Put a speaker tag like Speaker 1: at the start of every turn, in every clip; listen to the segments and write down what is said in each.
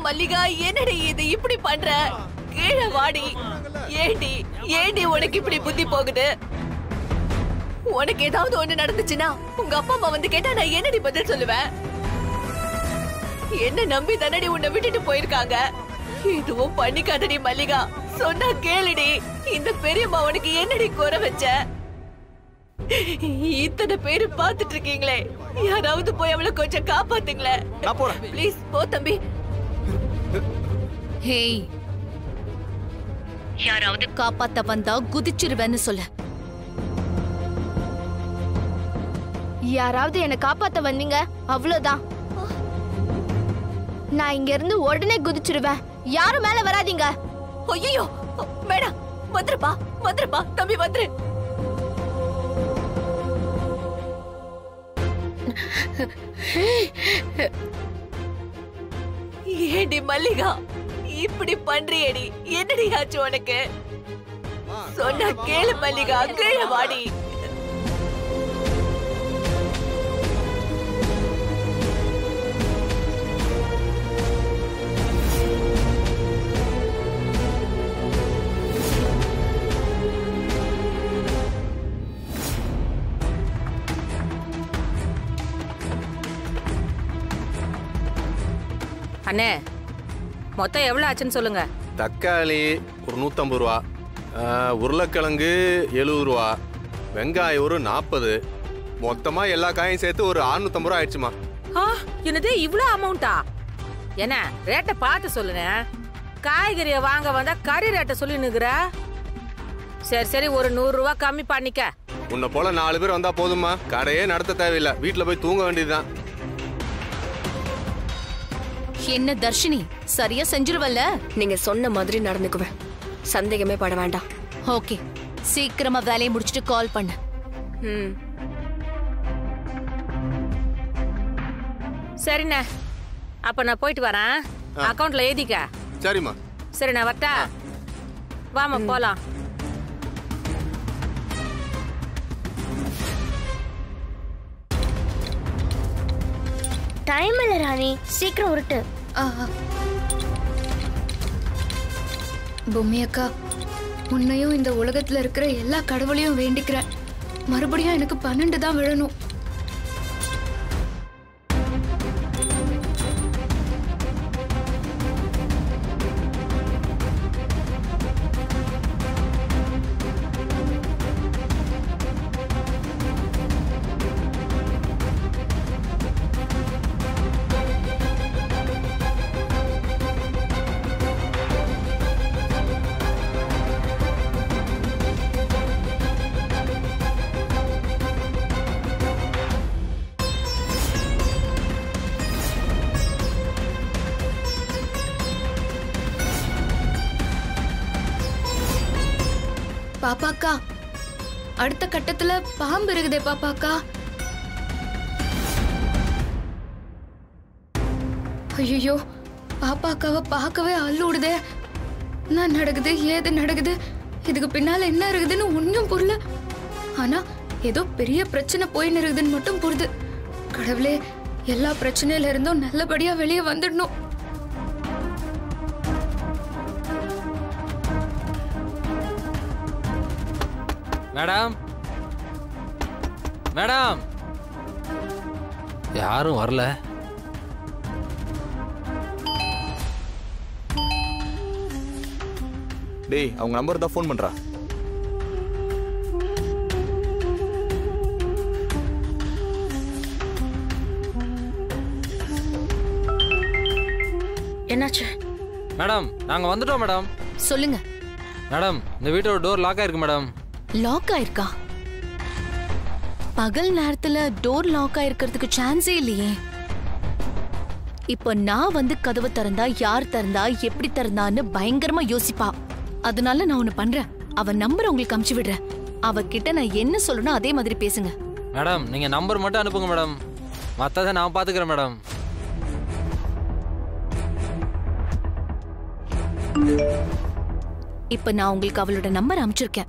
Speaker 1: மல்லிகா என்னடி இது இப்படி பண்ற கீழே வாடி ஏண்டி ஏண்டி உனக்கு இப்படி புத்தி போகுது உனக்கு ஏதாவது ஒண்ணு நடந்துச்சுன்னா உங்க அப்பா அம்மா வந்து கேட்டா நான் என்னடி பதில் சொல்லுவேன் என்ன நம்பி தானடி உன்னை விட்டுட்டு போயிருக்காங்க எதுவும் பண்ணிக்காதடி மல்லிகா சொன்னா கேளுடி இந்த பெரியம்மா உனக்கு என்னடி குறை வச்ச இத்தனை பேரு பாத்துட்டு இருக்கீங்களே யாராவது போய் அவளை கொஞ்சம் காப்பாத்துங்களேன்
Speaker 2: நான் போறேன்
Speaker 1: ப்ளீஸ் போ தம்பி
Speaker 3: ஹேய் யாராவது காப்பாத்த வந்தா குதிச்சிருவேன்னு சொல்லு
Speaker 4: யாராவது என்ன காப்பாத்த வந்தீங்க அவ்வளவுதான் நான் இங்க இருந்து உடனே குதிச்சிருவேன் யாரும் மேல வராதீங்க
Speaker 1: ஐயோ வேணாம் வந்துருப்பா வந்துருப்பா தம்பி வந்துரு ஏடி மல்லிகா இப்படி பண்றியேடி என்னடி ஆச்சு உனக்கு சொன்னா கேளு மல்லிகா கீழே வாடி
Speaker 5: அண்ணே மொத்தம் எவ்வளோ ஆச்சுன்னு சொல்லுங்க
Speaker 2: தக்காளி ஒரு நூற்றம்பது ரூபா ஆ, உருளைக்கிழங்கு எழுபது ரூபா வெங்காயம் ஒரு நாற்பது மொத்தமாக எல்லா காயும் சேர்த்து ஒரு அறுநூத்தம்பது ரூபா ஆயிடுச்சுமா
Speaker 5: ஆ என்னது இவ்வளோ அமௌண்ட்டா என்ன ரேட்டை பார்த்து சொல்லுண்ணே காய்கறியை வாங்க வந்தா கறி ரேட்டை சொல்லி நிற்கிற சரி சரி ஒரு நூறுரூவா கம்மி பண்ணிக்க
Speaker 2: உன்னை போல நாலு பேர் வந்தால் போதுமா கடையே நடத்த தேவையில்லை வீட்டில் போய் தூங்க வேண்டியதுதான்
Speaker 3: என்ன தர்ஷினி சரியா செஞ்சிருவல்ல
Speaker 6: நீங்க சொன்ன மாதிரி நடந்துக்குவேன் சந்தேகமே பட வேண்டாம்
Speaker 3: ஓகே சீக்கிரமா வேலையை முடிச்சிட்டு கால் பண்ணு
Speaker 6: ம்
Speaker 5: சரிண்ணே அப்போ நான் போயிட்டு வரேன் அக்கௌண்ட்ல எழுதிக்க
Speaker 2: சரிம்மா
Speaker 5: சரி நான் வரட்டா வாமா போலாம்
Speaker 4: டைம் இல்ல ராணி சீக்கிரம் உருட்டு
Speaker 7: பொம்மி அக்கா உன்னையும் இந்த உலகத்துல இருக்கிற எல்லா கடவுளையும் வேண்டிக்கிறேன் மறுபடியும் எனக்கு பன்னெண்டு தான் விழணும் பாப்பாக்கா அடுத்த கட்டத்துல பாம்பு இருக்குதே பாப்பாக்கா ஐயோ பாப்பாக்காவை பார்க்கவே அள்ளுடுதே என்ன நடக்குது ஏது நடக்குது இதுக்கு பின்னால என்ன இருக்குதுன்னு ஒன்றும் புரியல ஆனா ஏதோ பெரிய பிரச்சனை போயின்னு இருக்குதுன்னு மட்டும் புரியுது கடவுளே எல்லா பிரச்சனையில இருந்தும் நல்லபடியா வெளியே வந்துடணும்
Speaker 8: மேடம் மேடம் யாரும் வரல
Speaker 2: டேய் அவங்க நம்பர் தான் ஃபோன் பண்ணுறா
Speaker 6: என்னாச்சு
Speaker 8: மேடம் நாங்க வந்துட்டோம் மேடம்
Speaker 3: சொல்லுங்க
Speaker 8: மேடம் இந்த வீட்டோட டோர் லாக் ஆயிருக்கு மேடம்
Speaker 3: லாக் ஆயிருக்கா பகல் நேரத்துல டோர் லாக் ஆயிருக்கிறதுக்கு சான்ஸே இல்லையே இப்போ நான் வந்து கதவு திறந்தா யார் திறந்தா எப்படி திறந்தான்னு பயங்கரமா யோசிப்பா அதனால நான் ஒண்ணு பண்றேன் அவ நம்பர் உங்களுக்கு அமுச்சு விடுறேன் அவகிட்ட நான் என்ன சொல்லணும் அதே மாதிரி பேசுங்க
Speaker 8: மேடம் நீங்க நம்பர் மட்டும் அனுப்புங்க மேடம் மத்ததை நான் பாத்துக்கிறேன் மேடம்
Speaker 3: இப்ப நான் உங்களுக்கு அவளோட நம்பர் அனுப்பிச்சிருக்கேன்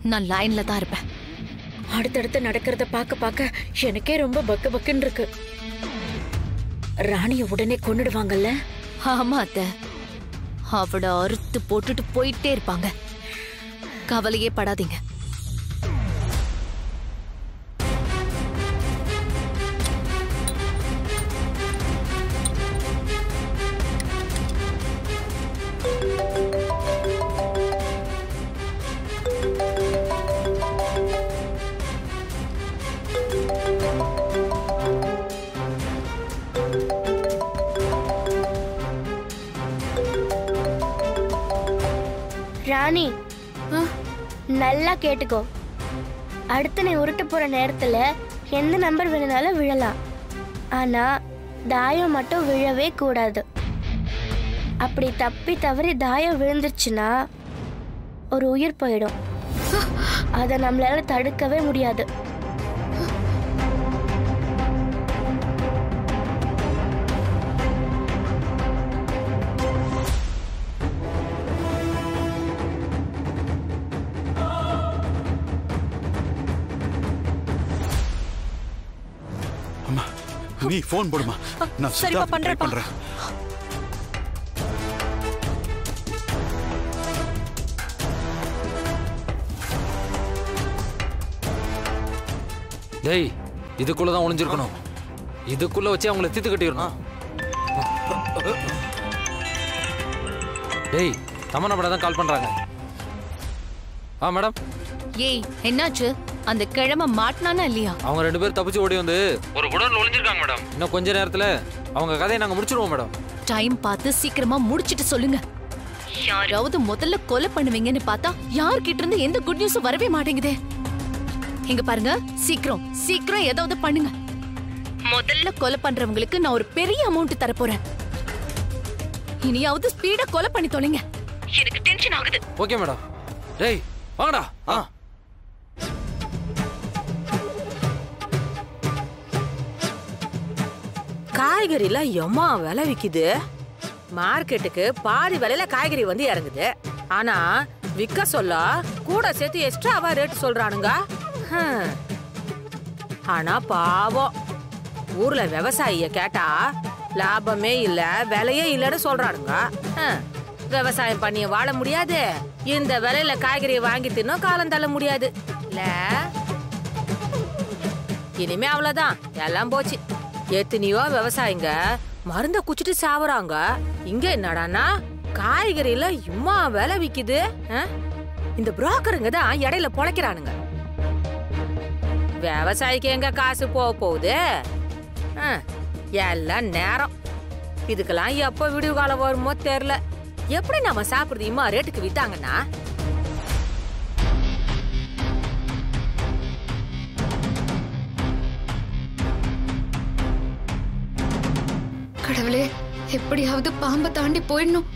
Speaker 3: நான் லைன்ல தான் இருப்பேன்
Speaker 9: அடுத்தடுத்து நடக்கிறத பார்க்க பார்க்க எனக்கே ரொம்ப பக்கு பக்குன்னு இருக்கு ராணிய உடனே கொன்னுடுவாங்கல்ல
Speaker 3: ஆமா அத்தை அவட அறுத்து போட்டுட்டு போயிட்டே இருப்பாங்க கவலையே படாதீங்க
Speaker 4: ராணி நல்லா கேட்டுக்கோ அடுத்து நீ உருட்ட போற நேரத்துல எந்த நம்பர் வேணுனாலும் விழலாம் ஆனா தாயம் மட்டும் விழவே கூடாது அப்படி தப்பி தவறி தாயம் விழுந்துருச்சுன்னா ஒரு உயிர் போயிடும் அதை நம்மளால தடுக்கவே முடியாது
Speaker 10: அம்மா நீ ஃபோன் போடுமா நான்
Speaker 1: சரிப்பா,
Speaker 10: சித்தார்த்துக்கு try
Speaker 1: பண்றேன்ப்பா.
Speaker 10: பண்றேன்
Speaker 8: டேய் இதுக்குள்ள தான் ஒளிஞ்சிருக்கணும் இதுக்குள்ள வச்சு அவங்கள தீத்து கட்டிடணும் டேய் தமன்னா படம் தான் கால் பண்றாங்க ஆ மேடம்
Speaker 3: ஏய் என்னாச்சு அந்த கிழமை மாட்டினானா இல்லையா
Speaker 8: அவங்க ரெண்டு பேரும் தப்பிச்சு ஓடி வந்து ஒரு குடோன்ல ஒளிஞ்சிருக்காங்க மேடம் இன்னும் கொஞ்ச நேரத்துல அவங்க கதையை நாங்க முடிச்சிருவோம் மேடம்
Speaker 3: டைம் பார்த்து சீக்கிரமா முடிச்சிட்டு சொல்லுங்க யாராவது முதல்ல கொலை பண்ணுவீங்கன்னு பார்த்தா யார்கிட்ட இருந்து எந்த குட் நியூஸும் வரவே மாட்டேங்குதே இங்க பாருங்க சீக்கிரம் சீக்கிரம் ஏதாவது பண்ணுங்க முதல்ல கொலை பண்றவங்களுக்கு நான் ஒரு பெரிய அமௌண்ட் தர போறேன் இனியாவது ஸ்பீடா கொலை பண்ணி தொலைங்க எனக்கு டென்ஷன் ஆகுது
Speaker 8: ஓகே மேடம் டேய் வாங்கடா ஆ
Speaker 5: காய்கறிலாம் எம்மா விலை விக்குது மார்க்கெட்டுக்கு பாதி விலையில காய்கறி வந்து இறங்குது ஆனா விக்க சொல்ல கூட சேர்த்து எக்ஸ்ட்ராவா ரேட் சொல்றானுங்க ஹம். ஆனா பாவம் ஊர்ல விவசாயிய கேட்டா லாபமே இல்ல விலையே இல்லைன்னு சொல்றானுங்க ஹம். விவசாயம் பண்ணி வாழ முடியாது இந்த விலையில காய்கறி வாங்கி தின்னும் காலம் தள்ள முடியாது இல்ல இனிமே அவ்வளவுதான் எல்லாம் போச்சு எத்தனையோ விவசாயிங்க மருந்த குச்சிட்டு சாவறாங்க இங்க என்னடான்னா காய்கறில இம்மா விலை விக்குது ஆ? இந்த புரோக்கருங்க தான் இடையில பொழைக்கிறானுங்க விவசாயிக்கு எங்க காசு போக போகுது ஆ, எல்லாம் நேரம் இதுக்கெல்லாம் எப்ப விடிவு காலம் வருமோ தெரியல எப்படி நம்ம சாப்பிடுறது இம்மா ரேட்டுக்கு வித்தாங்கன்னா
Speaker 7: கடவுளே எப்படியாவது பாம்பை தாண்டி போயிடணும்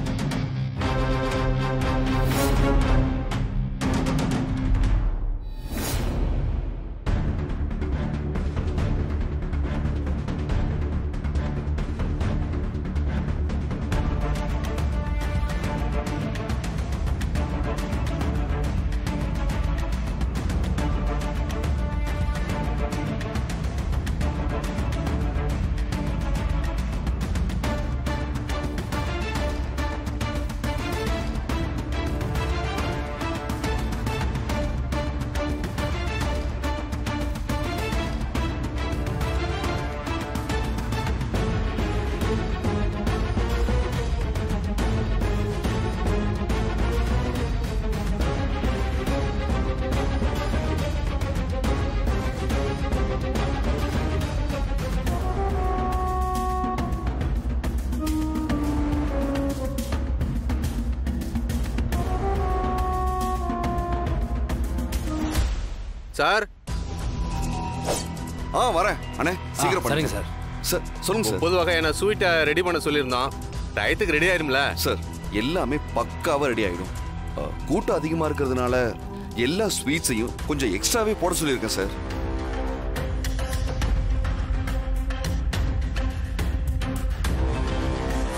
Speaker 2: சார்
Speaker 10: ஆ வரேன் அண்ணே சீக்கிரம்
Speaker 8: ஆ, சரிங்க
Speaker 10: பண்ணுங்க சார் சொல்லுங்க சார்
Speaker 2: பொது வகையான ஸ்வீட்டை ரெடி பண்ண சொல்லியிருந்தோம் டயத்துக்கு ரெடி ஆயிரும்ல
Speaker 10: சார் எல்லாமே பக்காவா ரெடி ஆயிடும் ஆ, கூட்டம் அதிகமா இருக்கிறதுனால எல்லா ஸ்வீட்ஸையும் கொஞ்சம் எக்ஸ்ட்ராவே போட சொல்லியிருக்கேன் சார்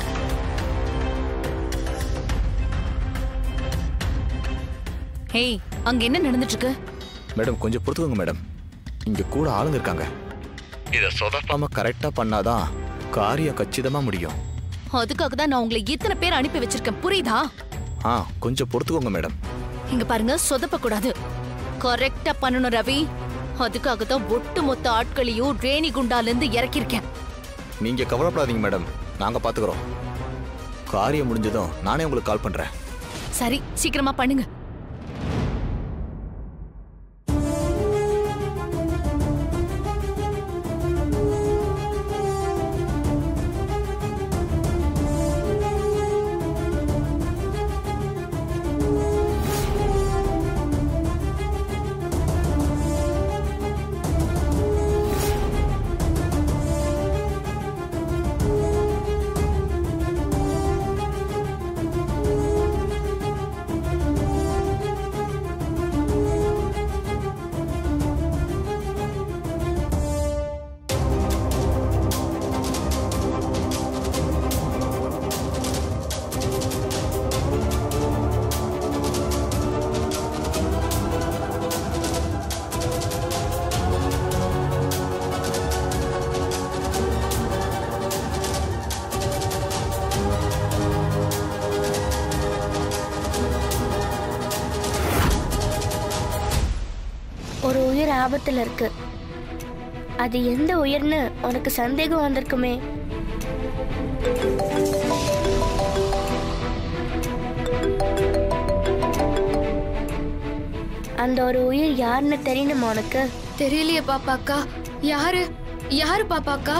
Speaker 3: ஹேய் அங்க என்ன நடந்துட்டு இருக்கு
Speaker 11: மேடம் கொஞ்சம் பொறுத்துக்கோங்க மேடம் இங்க கூட ஆளுங்க இருக்காங்க இத சொதப்பாம கரெக்டா பண்ணாதான் காரியம் கச்சிதமா முடியும்
Speaker 3: அதுக்காக தான் நான் உங்களை இத்தனை பேர் அனுப்பி வச்சிருக்கேன் புரியுதா
Speaker 11: ஆ கொஞ்சம் பொறுத்துக்கோங்க மேடம்
Speaker 3: இங்க பாருங்க சொதப்ப கூடாது கரெக்டா பண்ணணும் ரவி அதுக்காக தான் ஒட்டு மொத்த ஆட்களையும் ரேணி குண்டால இருந்து இறக்கிருக்கேன்
Speaker 11: நீங்க கவலைப்படாதீங்க மேடம் நாங்க பாத்துக்கிறோம் காரியம் முடிஞ்சதும் நானே உங்களுக்கு கால் பண்றேன்
Speaker 3: சரி சீக்கிரமா பண்ணுங்க
Speaker 4: ஒரு உயிர் ஆபத்துல இருக்கு அது எந்த உயிர்னு உனக்கு சந்தேகம் வந்திருக்குமே அந்த ஒரு உயிர் யாருன்னு தெரியணுமா உனக்கு
Speaker 7: தெரியலையே பாப்பாக்கா யாரு யாரு பாப்பாக்கா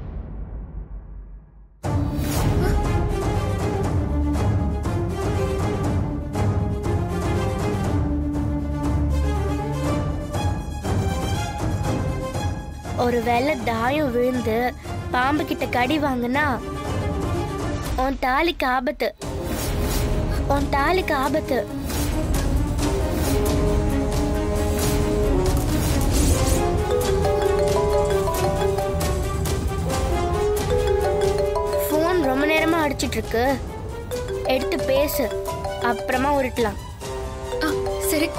Speaker 4: ஒருவேளை தாயம் விழுந்து பாம்பு கிட்ட கடி வாங்குனா உன் தாலிக்கு ஆபத்து உன் தாலிக்கு ஆபத்து ஃபோன் ரொம்ப நேரமா அடிச்சிட்டு இருக்கு எடுத்து பேசு அப்புறமா உருட்டலாம்
Speaker 7: ஆ, சரி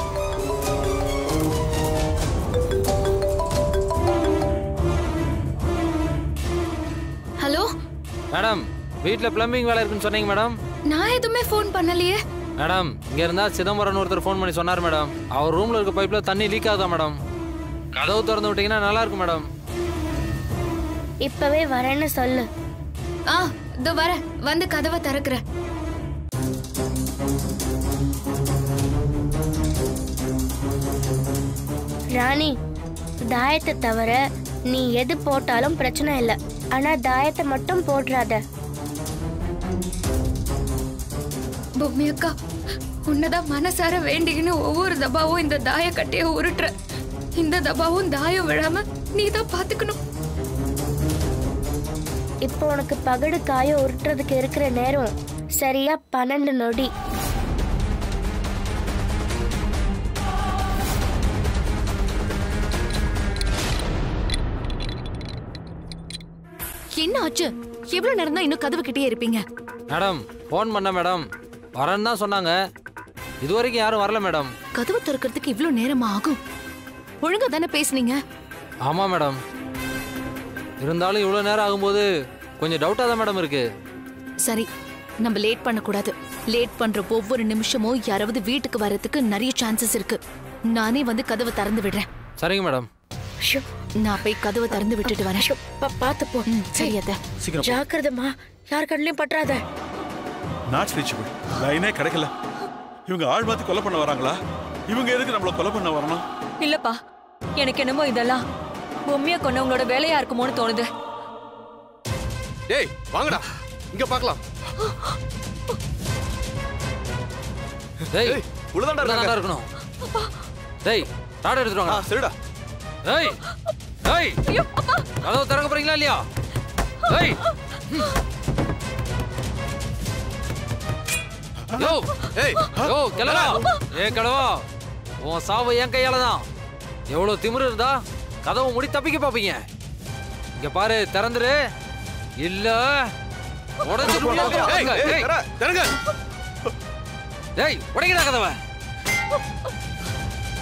Speaker 7: ஹலோ
Speaker 8: மேடம் வீட்டில் பிளம்பிங் வேலை இருக்குன்னு சொன்னீங்க மேடம்
Speaker 7: நான் எதுவுமே ஃபோன் பண்ணலையே
Speaker 8: மேடம் இங்க இருந்தா சிதம்பரம் ஒருத்தர் ஃபோன் பண்ணி சொன்னார் மேடம் அவர் ரூம்ல இருக்க பைப்ல தண்ணி லீக் ஆகுதா மேடம் கதவு திறந்து விட்டீங்கன்னா நல்லா இருக்கும் மேடம்
Speaker 4: இப்பவே வரேன்னு சொல்லு
Speaker 7: ஆ இதோ வர வந்து கதவை திறக்கிறேன்
Speaker 4: ராணி தாயத்தை தவிர நீ எது போட்டாலும் பிரச்சனை இல்லை ஆனா தாயத்தை மட்டும் போடுறாத
Speaker 7: பொம்மி அக்கா உன்னதான் மனசார வேண்டிக்கின்னு ஒவ்வொரு தபாவும் இந்த தாய கட்டைய உருட்டுற இந்த தபாவும் தாயம் விழாம நீ தான் பாத்துக்கணும்
Speaker 4: இப்போ உனக்கு பகடு காய உருட்டுறதுக்கு இருக்கிற நேரம் சரியா பன்னெண்டு நொடி
Speaker 3: என்ன ஆச்சு எவ்வளவு நேரம் தான் இன்னும் கதவு கிட்டே இருப்பீங்க
Speaker 8: மேடம் ஃபோன் பண்ண மேடம் வரேன்னு தான் சொன்னாங்க இது வரைக்கும் யாரும் வரல மேடம்
Speaker 3: கதவு திறக்கிறதுக்கு இவ்ளோ நேரமா ஆகும் ஒழுங்கா தானே பேசுனீங்க
Speaker 8: ஆமாம் மேடம் இருந்தாலும் இவ்வளோ நேரம் ஆகும்போது கொஞ்சம் டவுட்டாக தான் மேடம் இருக்கு
Speaker 3: சரி நம்ம லேட் பண்ணக்கூடாது லேட் பண்ற ஒவ்வொரு நிமிஷமும் யாராவது வீட்டுக்கு வர்றதுக்கு நிறைய சான்சஸ் இருக்கு நானே வந்து கதவை திறந்து விடுறேன்
Speaker 8: சரிங்க மேடம்
Speaker 9: ஷோ,
Speaker 3: நான் போய் கதவை திறந்து விட்டுட்டு வரேன்
Speaker 9: ஷோ, பா- பாத்து போ
Speaker 3: ம், சரி அத்தை
Speaker 11: சீக்கிரம் போ.
Speaker 9: ஜாக்கிரதமா யார் கண்ணிலையும் பற்றாத
Speaker 12: நாட் ரீச்சபிள் லைனே கிடைக்கல இவங்க ஆள் மாத்தி கொலை பண்ண வராங்களா இவங்க எதுக்கு நம்மள கொலை பண்ண வரணும்
Speaker 1: இல்லப்பா எனக்கு என்னமோ இதெல்லாம் பொம்மைய கொண்டவங்களோட வேலையா இருக்குமோன்னு தோணுது
Speaker 2: டேய் வாங்கடா இங்க பார்க்கலாம்
Speaker 8: டேய்
Speaker 2: ஏய், உள்ளதாண்டா
Speaker 8: உள்ளதாண்டா
Speaker 2: இருக்காங்க.
Speaker 8: இருக்கணும் டேய் ராட் எடுத்துட்டு
Speaker 2: ஆ
Speaker 8: வாங்க
Speaker 2: சரிடா
Speaker 8: டேய் டேய் கதவு திறக்க போறீங்களா இல்லையா டேய் யோ
Speaker 2: ஏய்
Speaker 8: யோ கிளவா ஏ கிளவா உன் சாவு என் கையால தான் எவ்வளவு திமிரு இருந்தா கதவை முடி தப்பிக்க பாப்பீங்க இங்க பாரு திறந்துரு இல்ல உடஞ்சிருவியா?
Speaker 2: ஏய், ஏய்,
Speaker 8: டேய்,
Speaker 2: தர, தரங்க
Speaker 8: டேய் உடைக்கடா கதவை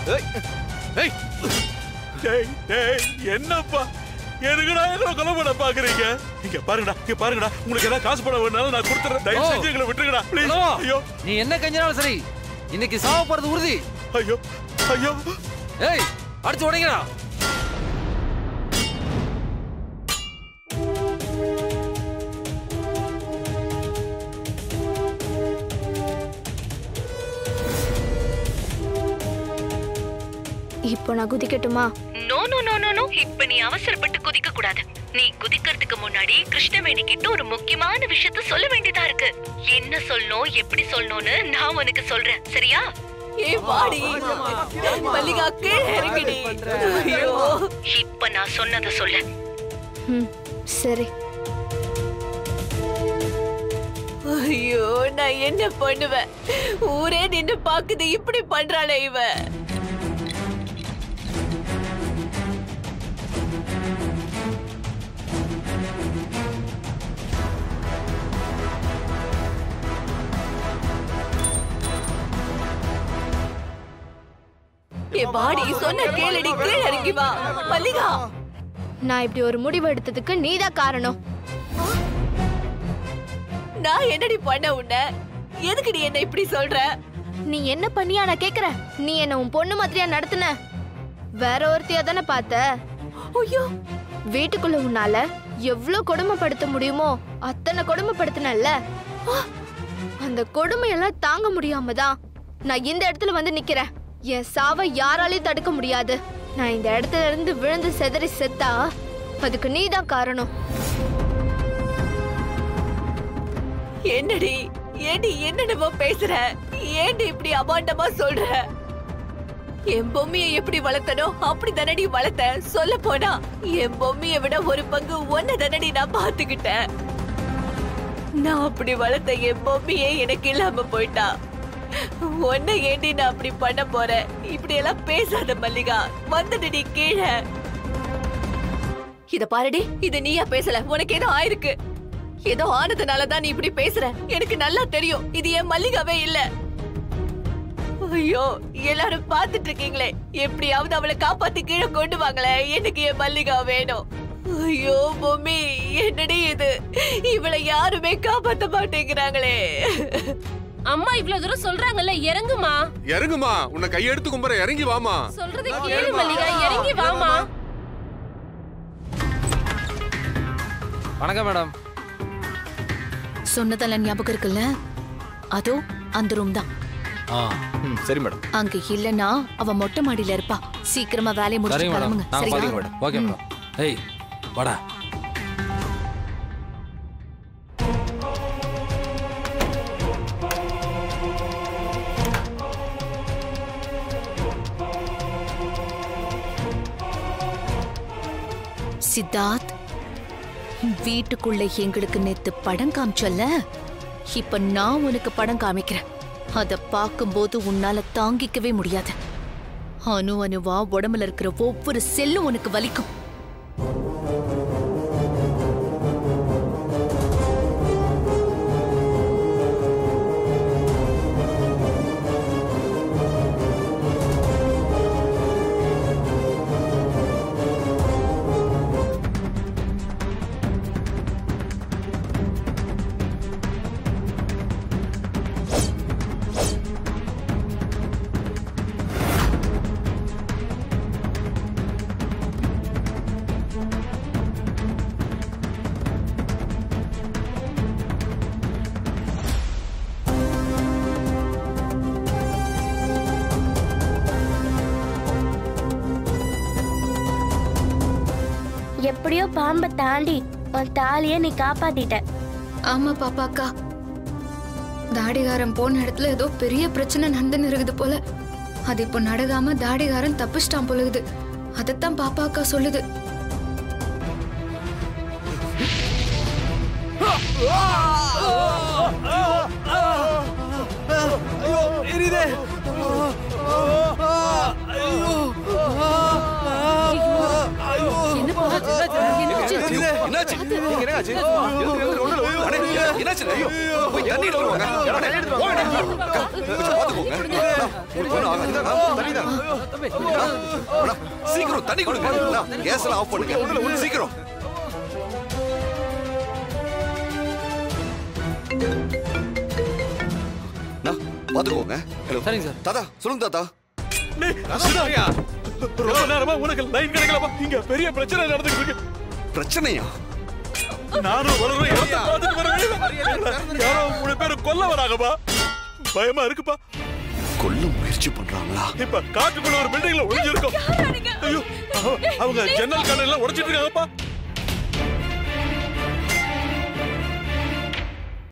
Speaker 2: ஏய்
Speaker 12: டேய் டேய் என்னப்பா எதுக்குடா எங்களை கொலை பண்ண பாக்குறீங்க இங்க பாருங்கடா இங்க பாருங்கடா உங்களுக்கு ஏதாவது காசு பணம் வேணாலும் நான் கொடுத்துறேன் தயவு
Speaker 8: ஓ.
Speaker 12: செஞ்சு எங்களை விட்டுருங்கடா ப்ளீஸ்
Speaker 8: ஹலோ
Speaker 12: ஐயோ
Speaker 8: நீ என்ன கஞ்சினாலும் சரி இன்னைக்கு சாவ போறது உறுதி
Speaker 12: ஐயோ ஐயோ
Speaker 8: ஏய் அடிச்சு உடைங்கடா
Speaker 4: இப்போ நான் குதிக்கட்டுமா
Speaker 3: no no no no no இப்ப நீ அவசரப்பட்டு குதிக்க கூடாது நீ குதிக்கிறதுக்கு முன்னாடி கிருஷ்ணவேணி கிட்ட ஒரு முக்கியமான விஷயத்த சொல்ல வேண்டியதா இருக்கு என்ன சொல்லணும் எப்படி சொல்லணும்னு நான் உனக்கு சொல்றேன் சரியா
Speaker 1: ஏய் வாடி மல்லிகா கீழே இறங்கிடி ஐயோ
Speaker 3: இப்ப நான் சொன்னதை சொல்லு
Speaker 4: ம் சரி
Speaker 1: ஐயோ நான் என்ன பண்ணுவேன் ஊரே நின்னு பாக்குது இப்படி பண்றாளே இவ ஏ பாடி சொன்ன கேளடி கீழே இறங்கி வா மல்லிகா
Speaker 4: நான் இப்படி ஒரு முடிவு எடுத்ததுக்கு நீதான் காரணம்
Speaker 1: நான் என்னடி பண்ண உன்ன எதுக்கு நீ என்ன இப்படி சொல்ற
Speaker 4: நீ என்ன பண்ணியா நான் கேக்குறேன் நீ என்ன உன் பொண்ணு மாதிரியா நடத்துன வேற ஒருத்தியா தானே பார்த்த
Speaker 1: ஐயோ
Speaker 4: வீட்டுக்குள்ள உன்னால எவ்வளவு கொடுமைப்படுத்த முடியுமோ அத்தனை கொடுமைப்படுத்தினல்ல அந்த கொடுமையெல்லாம் தாங்க முடியாம தான் நான் இந்த இடத்துல வந்து நிக்கிறேன் என் சாவை யாராலையும் தடுக்க முடியாது நான் இந்த இடத்துல இருந்து விழுந்து செதறி செத்தா அதுக்கு நீதான் காரணம்
Speaker 1: என்னடி ஏண்டி என்னென்னமோ பேசுற ஏண்டி இப்படி அபாண்டமா சொல்ற என் பொம்மையை எப்படி வளர்த்தனோ அப்படி தானடி வளர்த்த சொல்ல போனா என் பொம்மையை விட ஒரு பங்கு ஒன்ன தானடி நான் பாத்துக்கிட்டேன் நான் அப்படி வளர்த்த என் பொம்மையே எனக்கு இல்லாம போயிட்டா உன்னை ஏண்டி நான் அப்படி பண்ண போறேன் இப்படி எல்லாம் பேசாத மல்லிகா வந்துடுடி கீழே இத பாருடி இது நீயா பேசல உனக்கு ஏதோ ஆயிருக்கு ஏதோ ஆனதுனால தான் நீ இப்படி பேசுற எனக்கு நல்லா தெரியும் இது என் மல்லிகாவே இல்ல ஐயோ எல்லாரும் பாத்துட்டு இருக்கீங்களே எப்படியாவது அவளை காப்பாத்தி கீழே கொண்டு வாங்களே எனக்கு என் மல்லிகா வேணும் ஐயோ பொம்மி என்னடி இது இவளை யாருமே காப்பாத்த மாட்டேங்கிறாங்களே
Speaker 13: அம்மா இவ்வளவு தூரம் சொல்றாங்கல்ல இறங்குமா
Speaker 2: இறங்குமா உன்னை கையெடுத்து கும்புற இறங்கி வாமா
Speaker 13: சொல்றதை கேளு மல்லிகா இறங்கி வாமா
Speaker 8: வணக்கம் மேடம்
Speaker 3: சொன்னதெல்லாம் ஞாபகம் இருக்குல்ல அதோ அந்த ரூம் தான்
Speaker 8: ஆ
Speaker 11: ம் சரி மேடம்
Speaker 3: அங்க இல்லனா அவ மொட்டை மாடியில இருப்பா சீக்கிரமா வேலையை முடிச்சு
Speaker 8: சரிங்க மேடம்
Speaker 3: கிளம்புங்க
Speaker 8: நான்
Speaker 3: சரியா
Speaker 8: பாத்துக்கிறேன் மேடம் ஓகே மேடம் ஏய் வாடா
Speaker 3: சித்தார்த் வீட்டுக்குள்ள எங்களுக்கு நேத்து படம் காமிச்சல்ல இப்ப நான் உனக்கு படம் காமிக்கிறேன் அத பார்க்கும்போது உன்னால தாங்கிக்கவே முடியாது அணு அணுவா உடம்புல இருக்கிற ஒவ்வொரு செல்லும் உனக்கு வலிக்கும்
Speaker 4: எப்படியோ பாம்பை தாண்டி உன் தாலிய நீ காப்பாத்திட்ட
Speaker 7: ஆமா பாப்பாக்கா தாடிகாரன் போன இடத்துல ஏதோ பெரிய பிரச்சனை நடந்துன்னு இருக்குது போல அது இப்போ நடக்காம தாடிகாரன் தப்பிச்சிட்டான் போலுகுது அதைத்தான் பாப்பா அக்கா சொல்லுது
Speaker 3: என்னப்பா? என்னாச்சு?
Speaker 2: என்னாச்சு? நீங்க என்னங்க
Speaker 10: என்னாச்சு எதுக்கு, எதுக்கு, ஒண்ணும் இல்ல, ஒண்ணும் இல்ல. அடே, என்னாச்சு ஐயோ போய் தண்ணி எடுத்துட்டு வாங்க அடே, போங்க. அக்கா, கொஞ்சம் பாத்துக்கோங்க அண்ணா, உங்களுக்கு ஒண்ணும் ஆகாது. ஆ, தண்ணி தான். அண்ணா, அண்ணா, சீக்கிரம் தண்ணி கொடுங்க அண்ணா, கேஸ் எல்லாம் ஆஃப் பண்ணுங்க ஒண்ணும் இல்ல, ஒண்ணும் சீக்கிரம் அண்ணா, பாத்துக்கோங்க ஹலோ
Speaker 8: சரிங்க சார்
Speaker 10: தாத்தா சொல்லுங்க தாத்தா
Speaker 12: சிதாயா ரொம்ப நேரமா உனக்கு லைன் கிடைக்கலப்பா இங்க பெரிய பிரச்சனை நடந்துட்டு இருக்கு
Speaker 10: பிரச்சனையா
Speaker 12: நானும் வளரும் இடத்தை பார்த்துட்டு வர வேண்டியது யாரோ மூணு பேர் கொல்ல வராங்கப்பா பயமா இருக்குப்பா
Speaker 10: கொல்ல முயற்சி பண்றாங்களா
Speaker 12: இப்ப காட்டுக்குள்ள ஒரு பில்டிங்ல ஒளிஞ்சிருக்கோம் ஐயோ அவ- அவங்க ஜன்னல் கண்ணெல்லாம் உடைச்சிட்டு இருக்காங்கப்பா